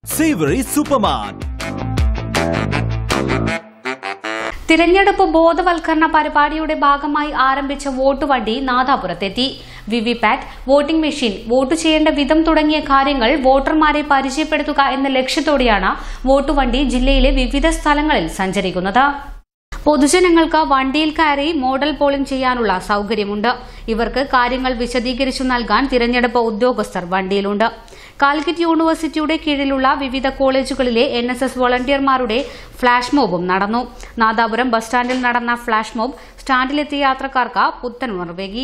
Savory Supermart. തിരഞ്ഞെടുപ്പ് ബോധവൽക്കരണ പരിപാടിയുടെ ഭാഗമായി ആരംഭിച്ച വോട്ട് വണ്ടി നാദാപുരത്തെത്തി വിവിപാറ്റ് വോട്ടിംഗ് മെഷീൻ വോട്ട് ചെയ്യേണ്ട വിധം തുടങ്ങിയ കാര്യങ്ങൾ വോട്ടർമാരെ പരിചയപ്പെടുത്തുക എന്ന ലക്ഷ്യത്തോടെയാണ് വോട്ട് വണ്ടി ജില്ലയിലെ വിവിധ സ്ഥലങ്ങളിൽ സഞ്ചരിക്കുന്നത് പൊതുജനങ്ങൾക്ക് വണ്ടിയിൽ കയറി മോഡൽ പോളിംഗ് ചെയ്യാനുള്ള സൌകര്യമുണ്ട് ഇവർക്ക് കാര്യങ്ങൾ വിശദീകരിച്ചു നൽകാൻ തിരഞ്ഞെടുപ്പ് ഉദ്യോഗസ്ഥർ വണ്ടിയിലുണ്ട് കാലിക്കറ്റ് യൂണിവേഴ്സിറ്റിയുടെ കീഴിലുള്ള വിവിധ കോളേജുകളിലെ എൻ എസ് എസ് വോളണ്ടിയർമാരുടെ ഫ്ളാഷ് മോബും നടന്നു നാദാപുരം ബസ് സ്റ്റാൻഡിൽ നടന്ന ഫ്ളാഷ് മോബ് സ്റ്റാൻഡിലെത്തിയ യാത്രക്കാർക്ക് പുത്തൻ ഉണർവേകി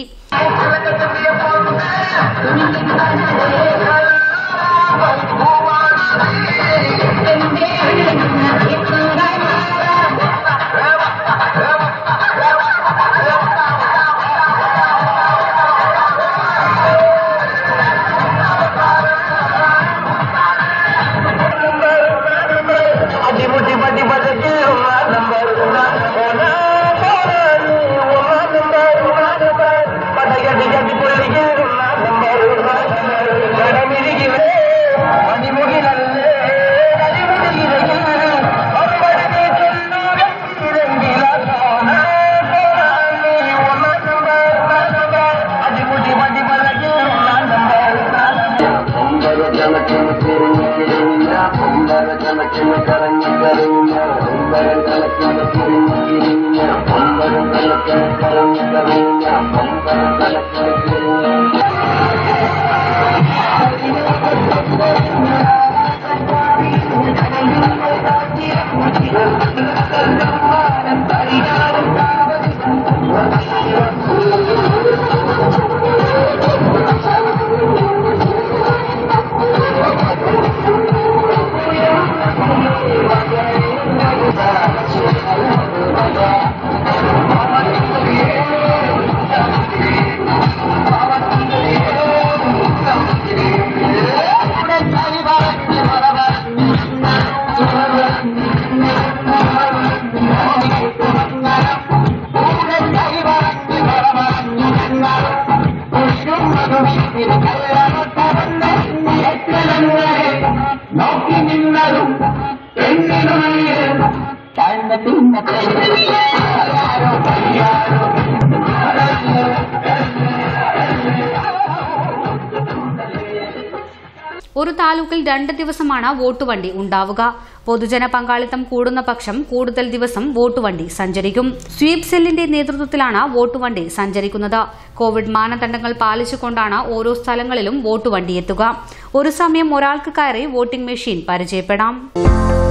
അടിമുട്ടി പട്ടി പതക്ക് നമ്പർ പടകടി കട്ടി പുള്ളിക്ക് നമ്പർ കടമിരിക്കുന്നേ മണിമുകിലല്ലേ കരിമുകിലെങ്കിൽ ഒമ്പടി അടിമുട്ടി പട്ടി പതക്ക് ഒമ്പരക്കണക്കിന് തിരിഞ്ഞു തിരിഞ്ഞ ഒമ്പരക്കണക്കിന് കറങ്ങി കറിഞ്ഞ ഒമ്പരക്കണക്കിന് തിരിഞ്ഞു തിരിഞ്ഞ ഒമ്പരക്കണക്കിന് കറങ്ങി കറിഞ്ഞ ഒമ്പരക്കണക്കിന് തിരിഞ്ഞ നോക്കി നിന്നതും താഴ്ന്ന പിന്നത്തെ ഒരു താലൂക്കിൽ രണ്ട് ദിവസമാണ് വോട്ടുവണ്ടി ഉണ്ടാവുക പൊതുജന പങ്കാളിത്തം കൂടുന്ന പക്ഷം കൂടുതൽ ദിവസം വോട്ടുവണ്ടി സഞ്ചരിക്കും സ്വീപ് സെല്ലിന്റെ നേതൃത്വത്തിലാണ് വോട്ടുവണ്ടി സഞ്ചരിക്കുന്നത് കോവിഡ് മാനദണ്ഡങ്ങൾ പാലിച്ചുകൊണ്ടാണ് ഓരോ സ്ഥലങ്ങളിലും വോട്ടുവണ്ടി എത്തുക ഒരു സമയം ഒരാൾക്ക് കയറി വോട്ടിംഗ് മെഷീൻ പരിചയപ്പെടാം